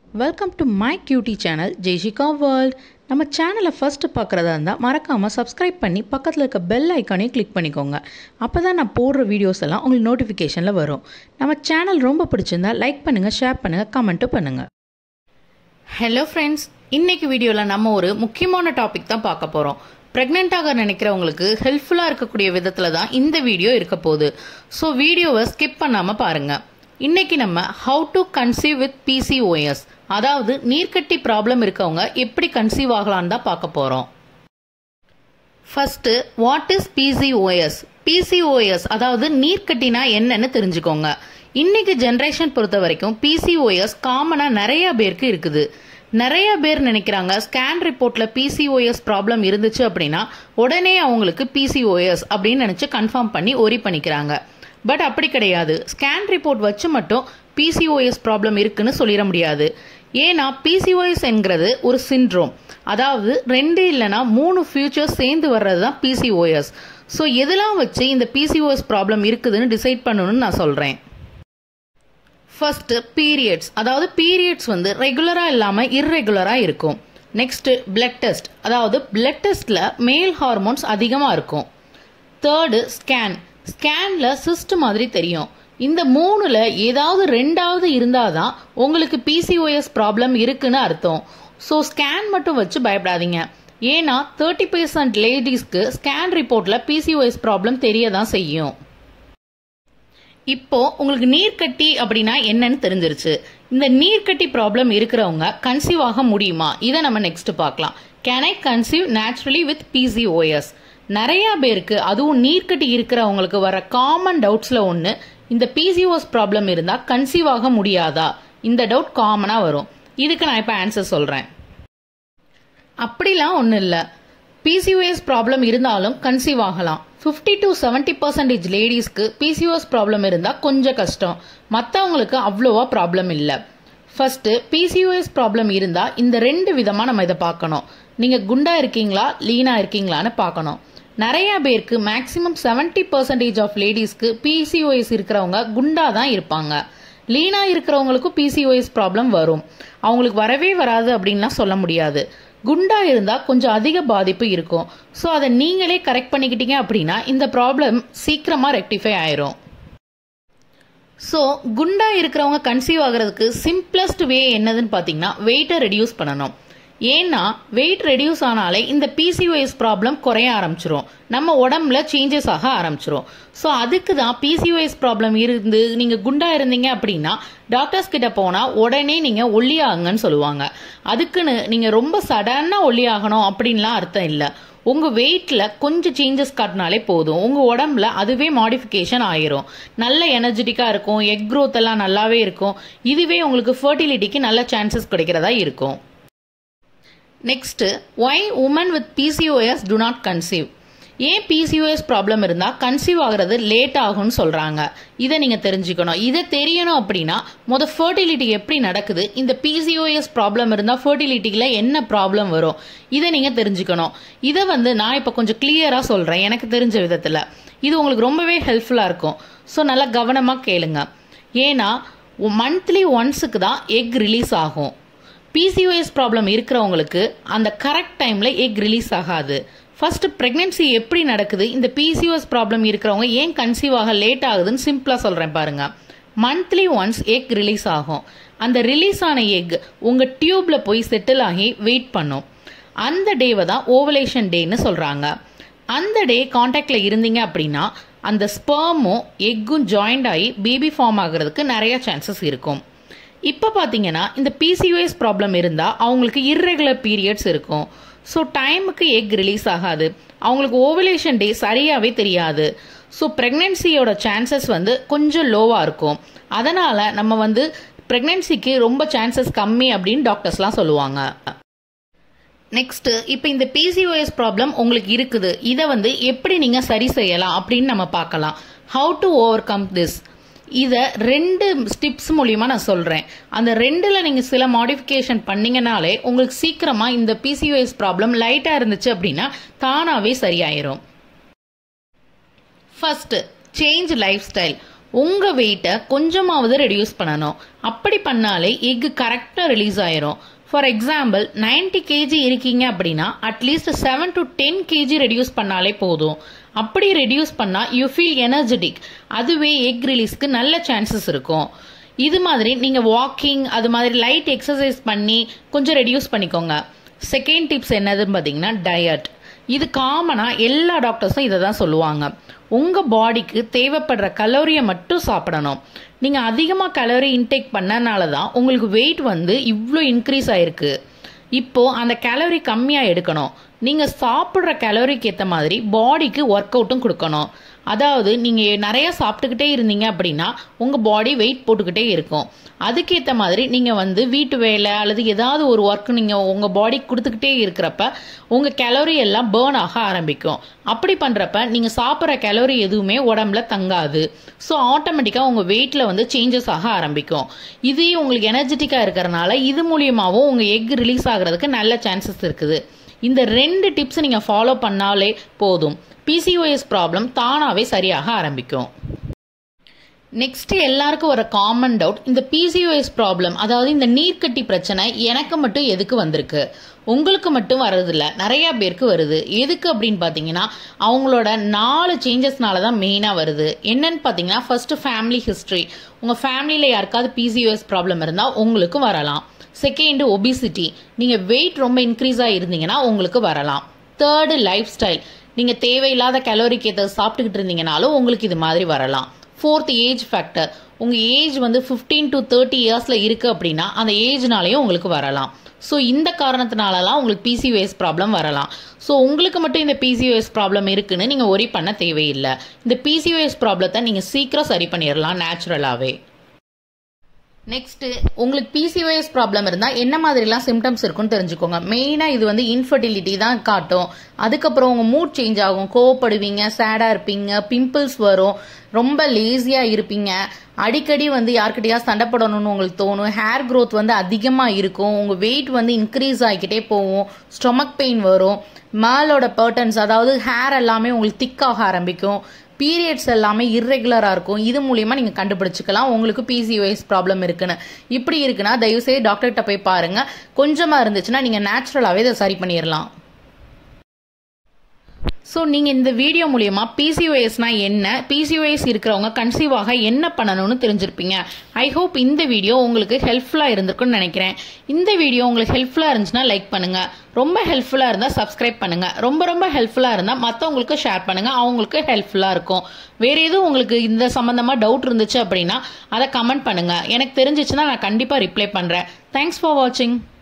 welcome to my cutie channel Jaishika world நம்ம சேனலை first பார்க்குறதா இருந்தால் மறக்காமல் சப்ஸ்கிரைப் பண்ணி பக்கத்தில் இருக்க பெல் ஐக்கானையும் கிளிக் பண்ணிக்கோங்க அப்போ தான் நான் போடுற வீடியோஸ் எல்லாம் உங்களுக்கு நோட்டிஃபிகேஷனில் வரும் நம்ம சேனல் ரொம்ப பிடிச்சிருந்தா லைக் பண்ணுங்கள் ஷேர் பண்ணுங்கள் கமெண்ட்டும் பண்ணுங்கள் ஹலோ ஃப்ரெண்ட்ஸ் இன்னைக்கு வீடியோவில் நம்ம ஒரு முக்கியமான டாபிக் தான் பார்க்க போகிறோம் ப்ரெக்னெண்ட்டாக நினைக்கிறவங்களுக்கு ஹெல்ப்ஃபுல்லாக இருக்கக்கூடிய விதத்தில் தான் இந்த வீடியோ இருக்க போகுது ஸோ வீடியோவை ஸ்கிப் பண்ணாமல் பாருங்கள் இன்னைக்கு நம்ம how to conceive with PCOS அதாவது நீர்க்கட்டி ப்ராப்ளம் இருக்கவங்க எப்படி கன்சீவ் ஆகலான்னு தான் பார்க்க போகிறோம் first what is PCOS PCOS அதாவது நீர்க்கட்டினா என்னன்னு தெரிஞ்சுக்கோங்க இன்னைக்கு ஜென்ரேஷன் பொறுத்த வரைக்கும் பிசிஓஎஸ் காமனாக நிறைய பேருக்கு இருக்குது நிறைய பேர் நினைக்கிறாங்க ஸ்கேன் ரிப்போர்ட்ல பிசிஓஎஸ் ப்ராப்ளம் இருந்துச்சு அப்படின்னா உடனே அவங்களுக்கு பிசிஓஎஸ் அப்படின்னு நினைச்சு கன்ஃபார்ம் பண்ணி ஒரி பண்ணிக்கிறாங்க பட் அப்படி கிடையாது ஸ்கேன் ரிப்போர்ட் வச்சு மட்டும் பிசிஓஎஸ் ப்ராப்ளம் இருக்குன்னு சொல்லிட முடியாது ஏன்னா பிசிஓஎஸ் என்கிறது ஒரு சிண்ட்ரோம் அதாவது ரெண்டு இல்லைன்னா மூணு ஃபியூச்சர்ஸ் சேர்ந்து வர்றது தான் பிசிஓஎஸ் ஸோ எதெல்லாம் வச்சு இந்த பிசிஓஎஸ் ப்ராப்ளம் இருக்குதுன்னு டிசைட் பண்ணணும்னு நான் சொல்கிறேன் ஃபர்ஸ்ட் பீரியட்ஸ் அதாவது பீரியட்ஸ் வந்து ரெகுலராக இல்லாமல் இர்ரெகுலராக இருக்கும் நெக்ஸ்ட் பிளட் டெஸ்ட் அதாவது பிளட் டெஸ்ட்டில் மேல் ஹார்மோன்ஸ் அதிகமாக இருக்கும் தேர்டு ஸ்கேன் ஸ்கேனில் சிஸ்ட் மாதிரி தெரியும் இந்த மூணுல ஏதாவது ரெண்டாவது இருந்தாதான் உங்களுக்கு பிசிஓஎஸ் ப்ராப்ளம் இருக்குன்னு அர்த்தம் ஸோ ஸ்கேன் மட்டும் வச்சு பயப்படாதீங்க ஏன்னா தேர்ட்டி பர்சன்ட் லேடிஸ்க்கு ஸ்கேன் ரிப்போர்ட்ல பிசிஓஎஸ் ப்ராப்ளம் தெரிய தான் செய்யும் இப்போ உங்களுக்கு நீர்க்கட்டி அப்படின்னா என்னன்னு தெரிஞ்சிருச்சு இந்த நீர்க்கட்டி ப்ராப்ளம் இருக்கிறவங்க கன்சீவ் ஆக முடியுமா இதை நம்ம நெக்ஸ்ட் பார்க்கலாம் can I conceive naturally with PCOS நிறைய பேருக்கு அதுவும் நீர்க்கட்டி இருக்கிறவங்களுக்கு வர காமன் டவுட்ஸ்ல ஒன்று இந்த பிசிஓஎஸ் ப்ராப்ளம் இருந்தா கன்சீவ் ஆக முடியாதா இந்த டவுட் காமனா வரும் இதுக்கு நான் இப்போ ஆன்சர் சொல்றேன் அப்படிலாம் ஒன்றும் இல்லை பிசிஓஎஸ் ப்ராப்ளம் இருந்தாலும் கன்சீவ் ஆகலாம் ஃபிஃப்டி டு செவன்டி பர்சன்டேஜ் லேடிஸ்க்கு பிசிஓஎஸ் ப்ராப்ளம் இருந்தால் கொஞ்சம் கஷ்டம் மற்றவங்களுக்கு அவ்வளோவா ப்ராப்ளம் இல்லை ஃபர்ஸ்ட் பிசிஓஎஸ் ப்ராப்ளம் இருந்தால் இந்த ரெண்டு விதமாக நம்ம இதை பார்க்கணும் நீங்கள் குண்டா இருக்கீங்களா லீனா இருக்கீங்களான்னு பார்க்கணும் நிறைய பேருக்கு மேக்சிமம் செவன்டி பர்சன்டேஜ் ஆஃப் லேடிஸ்க்கு பிசிஓஎஸ் இருக்கிறவங்க குண்டா தான் இருப்பாங்க லீனா இருக்கிறவங்களுக்கும் பிசிஓஎஸ் ப்ராப்ளம் வரும் அவங்களுக்கு வரவே வராது அப்படின்லாம் சொல்ல முடியாது குண்டா இருந்தா கொஞ்சம் அதிக பாதிப்பு இருக்கும் ஸோ அதை நீங்களே கரெக்ட் பண்ணிக்கிட்டீங்க அப்படின்னா இந்த ப்ராப்ளம் சீக்கிரமா ரெக்டிஃபை ஆயிரும் ஸோ குண்டா இருக்கிறவங்க கன்சீவ் ஆகிறதுக்கு சிம்பிளஸ்ட் வே என்னதுன்னு பார்த்தீங்கன்னா வெயிட்டை ரெடியூஸ் பண்ணணும் ஏன்னா வெயிட் ரெடியூஸ் ஆனாலே இந்த பிசிஓஎஸ் ப்ராப்ளம் குறைய ஆரம்பிச்சிரும் நம்ம உடம்புல சேஞ்சஸ் ஆக ஆரம்பிச்சிரும் ஸோ அதுக்கு தான் பிசிஓஎஸ் ப்ராப்ளம் இருந்து நீங்க குண்டா இருந்தீங்க அப்படின்னா டாக்டர்ஸ் கிட்ட போனா உடனே நீங்க ஒல்லியாகுங்கன்னு சொல்லுவாங்க அதுக்குன்னு நீங்க ரொம்ப சடனா ஒல்லியாகணும் அப்படின்லாம் அர்த்தம் இல்லை உங்க வெயிட்ல கொஞ்சம் சேஞ்சஸ் காட்டினாலே போதும் உங்க உடம்புல அதுவே மாடிஃபிகேஷன் ஆயிரும் நல்ல எனர்ஜெட்டிக்கா இருக்கும் எக் க்ரோத் எல்லாம் நல்லாவே இருக்கும் இதுவே உங்களுக்கு ஃபர்டிலிட்டிக்கு நல்ல சான்சஸ் கிடைக்கிறதா இருக்கும் next why women with PCOS do not conceive ஏன் பிசிஓஎஸ் ப்ராப்ளம் இருந்தால் கன்சீவ் ஆகிறது லேட் ஆகும்னு சொல்கிறாங்க இதை நீங்கள் தெரிஞ்சுக்கணும் இதை தெரியணும் அப்படின்னா முத ஃபர்டிலிட்டி எப்படி நடக்குது இந்த பிசிஓஎஸ் ப்ராப்ளம் இருந்தால் ஃபர்டிலிட்டியில் என்ன ப்ராப்ளம் வரும் இதை நீங்கள் தெரிஞ்சுக்கணும் இதை வந்து நான் இப்போ கொஞ்சம் கிளியராக சொல்கிறேன் எனக்கு தெரிஞ்ச விதத்தில் இது உங்களுக்கு ரொம்பவே ஹெல்ப்ஃபுல்லாக இருக்கும் ஸோ நல்லா கவனமாக கேளுங்க ஏன்னா மந்த்லி ஒன்ஸுக்கு தான் எக் ரிலீஸ் ஆகும் பிசிஓஎஸ் ப்ராப்ளம் இருக்கிறவங்களுக்கு அந்த கரெக்ட் டைமில் எக் ரிலீஸ் ஆகாது ஃபர்ஸ்ட் ப்ரெக்னென்சி எப்படி நடக்குது இந்த பிசிஓஎஸ் ப்ராப்ளம் இருக்கிறவங்க ஏன் கன்சீவ் ஆக லேட் ஆகுதுன்னு சிம்பிளாக சொல்கிறேன் பாருங்க மந்த்லி ஒன்ஸ் எக் ரிலீஸ் ஆகும் அந்த ரிலீஸ் ஆன எக் உங்கள் டியூப்ல போய் செட்டில் ஆகி வெயிட் பண்ணும் அந்த டேவை தான் ஓவலேஷன் டேன்னு சொல்கிறாங்க அந்த டே காண்டாக்டில் இருந்தீங்க அப்படின்னா அந்த ஸ்பெர்மும் எக்கும் ஜாயிண்ட் ஆகி பேபி ஃபார்ம் ஆகிறதுக்கு நிறைய சான்சஸ் இருக்கும் இப்போ பார்த்தீங்கன்னா இந்த பிசிஓஎஸ் ப்ராப்ளம் இருந்தால் அவங்களுக்கு இர்ரெகுலர் பீரியட்ஸ் இருக்கும் ஸோ டைமுக்கு எக் ரிலீஸ் ஆகாது அவங்களுக்கு ஓவலேஷன் டே சரியாகவே தெரியாது ஸோ ப்ரெக்னென்சியோட சான்சஸ் வந்து கொஞ்சம் லோவாக இருக்கும் அதனால் நம்ம வந்து ப்ரெக்னென்சிக்கு ரொம்ப சான்சஸ் கம்மி அப்படின்னு டாக்டர்ஸ்லாம் சொல்லுவாங்க நெக்ஸ்ட் இப்போ இந்த பிசிஓஎஸ் ப்ராப்ளம் உங்களுக்கு இருக்குது இதை வந்து எப்படி நீங்கள் சரி செய்யலாம் அப்படின்னு நம்ம பார்க்கலாம் how to overcome this இதை ரெண்டு ஸ்டிப்ஸ் மூலியமா நான் சொல்றேன் அந்த ரெண்டுல நீங்க சில மாடிஃபிகேஷன் பண்ணீங்கனாலே உங்களுக்கு சீக்கிரமா இந்த பிசிஓஎஸ் ப்ராப்ளம் லைட்டா இருந்துச்சு அப்படின்னா தானாவே சரியாயிரும் ஃபர்ஸ்ட் சேஞ்ச் லைஃப் ஸ்டைல் உங்க வெயிட்டை கொஞ்சமாவது ரெடியூஸ் பண்ணணும் அப்படி பண்ணாலே எக் கரெக்டா ரிலீஸ் ஆயிரும் ஃபார் எக்ஸாம்பிள் 90 கேஜி இருக்கீங்க அப்படின்னா at least seven to ten KG reduce பண்ணாலே போதும் அப்படி ரெடியூஸ் பண்ணா யூ ஃபீல் எனர்ஜெட்டிக் அதுவே எக் ரிலீஸ்க்கு நல்ல சான்சஸ் இருக்கும் இது மாதிரி நீங்க வாக்கிங் அது மாதிரி லைட் எக்ஸசைஸ் பண்ணி கொஞ்சம் ரெடியூஸ் பண்ணிக்கோங்க செகண்ட் டிப்ஸ் என்னதுன்னு பார்த்தீங்கன்னா டயட் இது காமனாக எல்லா டாக்டர்ஸும் இதை தான் சொல்லுவாங்க உங்கள் பாடிக்கு தேவைப்படுற கலோரியை மட்டும் சாப்பிடணும் நீங்கள் அதிகமாக கலோரி இன்டேக் பண்ணனால தான் உங்களுக்கு வெயிட் வந்து இவ்வளோ இன்க்ரீஸ் ஆயிருக்கு இப்போ அந்த கேலரி கம்மியாக எடுக்கணும் நீங்கள் சாப்பிட்ற கேலரிக்கு ஏற்ற மாதிரி பாடிக்கு ஒர்க் அவுட்டும் கொடுக்கணும் அதாவது நீங்கள் நிறைய சாப்பிட்டுக்கிட்டே இருந்தீங்க அப்படின்னா உங்கள் பாடி வெயிட் போட்டுக்கிட்டே இருக்கும் அதுக்கேற்ற மாதிரி நீங்கள் வந்து வீட்டு வேலை அல்லது ஏதாவது ஒரு ஒர்க் நீங்கள் உங்கள் பாடிக்கு கொடுத்துக்கிட்டே இருக்கிறப்ப உங்கள் கேலரி எல்லாம் பேர்ன் ஆக ஆரம்பிக்கும் அப்படி பண்ணுறப்ப நீங்கள் சாப்பிட்ற கேலரி எதுவுமே உடம்புல தங்காது ஸோ ஆட்டோமேட்டிக்காக உங்கள் வெயிட்டில் வந்து சேஞ்சஸ் ஆக ஆரம்பிக்கும் இதே உங்களுக்கு எனர்ஜெட்டிக்காக இருக்கிறனால இது மூலியமாகவும் உங்கள் எக் ரிலீஸ் ஆகிறதுக்கு நல்ல சான்சஸ் இருக்குது இந்த ரெண்டு டிப்ஸ் நீங்கள் ஃபாலோ பண்ணாலே போதும் பிசிஓஎஸ் ப்ராப்ளம் தானாகவே சரியாக ஆரம்பிக்கும் நெக்ஸ்ட் எல்லாருக்கும் வர காமன் டவுட் இந்த பிசிஓஎஸ் ப்ராப்ளம் அதாவது இந்த நீர்க்கட்டி பிரச்சனை எனக்கு மட்டும் எதுக்கு வந்திருக்கு உங்களுக்கு மட்டும் வர்றதில்ல நிறைய பேருக்கு வருது எதுக்கு அப்படின்னு பார்த்தீங்கன்னா அவங்களோட நாலு சேஞ்சஸ்னால தான் மெயினாக வருது என்னன்னு பார்த்தீங்கன்னா ஃபர்ஸ்ட் ஃபேமிலி ஹிஸ்ட்ரி உங்கள் ஃபேமிலியில் யாருக்காவது பிசிஓஎஸ் ப்ராப்ளம் இருந்தால் உங்களுக்கும் வரலாம் செகண்ட் ஒபிசிட்டி நீங்கள் வெயிட் ரொம்ப இன்க்ரீஸாக இருந்தீங்கன்னா உங்களுக்கு வரலாம் தேர்டு லைஃப் ஸ்டைல் நீங்கள் தேவையில்லாத கலோரிக்கு ஏற்ற சாப்பிட்டுக்கிட்டு இருந்தீங்கனாலும் உங்களுக்கு இது மாதிரி வரலாம் ஃபோர்த் ஏஜ் ஃபேக்டர் உங்கள் ஏஜ் வந்து ஃபிஃப்டீன் டு தேர்ட்டி இயர்ஸில் இருக்குது அப்படின்னா அந்த ஏஜ்னாலையும் உங்களுக்கு வரலாம் ஸோ இந்த காரணத்தினாலலாம் உங்களுக்கு பிசிஓஎஸ் ப்ராப்ளம் வரலாம் ஸோ உங்களுக்கு மட்டும் இந்த பிசிஓஎஸ் ப்ராப்ளம் இருக்குன்னு நீங்கள் ஒரி பண்ண தேவையில்லை இந்த பிசிஓஎஸ் ப்ராப்ளத்தை நீங்கள் சீக்கிரம் சரி பண்ணிடலாம் நேச்சுரலாகவே நெக்ஸ்ட் உங்களுக்கு பிசிஓஎஸ் ப்ராப்ளம் இருந்தால் என்ன மாதிரிலாம் சிம்டம்ஸ் இருக்குன்னு தெரிஞ்சுக்கோங்க மெயினாக இது வந்து இன்ஃபர்டிலிட்டி தான் காட்டும் அதுக்கப்புறம் உங்கள் மூட் சேஞ்ச் ஆகும் கோவப்படுவீங்க சேடாக இருப்பீங்க பிம்பிள்ஸ் வரும் ரொம்ப லேசியாக இருப்பீங்க அடிக்கடி வந்து யார்கிட்டயா சண்டை போடணும்னு உங்களுக்கு தோணும் ஹேர் க்ரோத் வந்து அதிகமாக இருக்கும் உங்கள் வெயிட் வந்து இன்க்ரீஸ் ஆகிக்கிட்டே போகும் ஸ்டொமக் பெயின் வரும் மேலோட பர்டன்ஸ் அதாவது ஹேர் எல்லாமே உங்களுக்கு திக்காக ஆரம்பிக்கும் பீரியட்ஸ் எல்லாமே இர்ரெகுலராக இருக்கும் இது மூலியமா நீங்கள் கண்டுபிடிச்சிக்கலாம் உங்களுக்கு பிசிஓஎஸ் ப்ராப்ளம் இருக்குன்னு இப்படி இருக்குன்னா தயவுசெய்து டாக்டர்கிட்ட போய் பாருங்க கொஞ்சமாக இருந்துச்சுன்னா நீங்கள் நேச்சுரலாகவே இதை சரி பண்ணிடலாம் ஸோ நீங்கள் இந்த வீடியோ மூலியமா பிசிஓஎஸ்னா என்ன பிசிஓஎஸ் இருக்கிறவங்க கன்சீவ் ஆக என்ன பண்ணணும்னு தெரிஞ்சிருப்பீங்க ஐ ஹோப் இந்த வீடியோ உங்களுக்கு ஹெல்ப்ஃபுல்லாக இருந்திருக்கும்னு நினைக்கிறேன் இந்த வீடியோ உங்களுக்கு ஹெல்ப்ஃபுல்லாக இருந்துச்சுன்னா லைக் பண்ணுங்க ரொம்ப ஹெல்ப்ஃபுல்லாக இருந்தால் சப்ஸ்கிரைப் பண்ணுங்க ரொம்ப ரொம்ப ஹெல்ப்ஃபுல்லாக இருந்தால் மற்றவங்களுக்கு ஷேர் பண்ணுங்க அவங்களுக்கு ஹெல்ப்ஃபுல்லாக இருக்கும் வேற எதுவும் உங்களுக்கு இந்த சம்மந்தமாக டவுட் இருந்துச்சு அப்படின்னா அதை கமெண்ட் பண்ணுங்க எனக்கு தெரிஞ்சிச்சுன்னா நான் கண்டிப்பாக ரிப்ளை பண்ணுறேன் தேங்க்ஸ் ஃபார் வாட்சிங்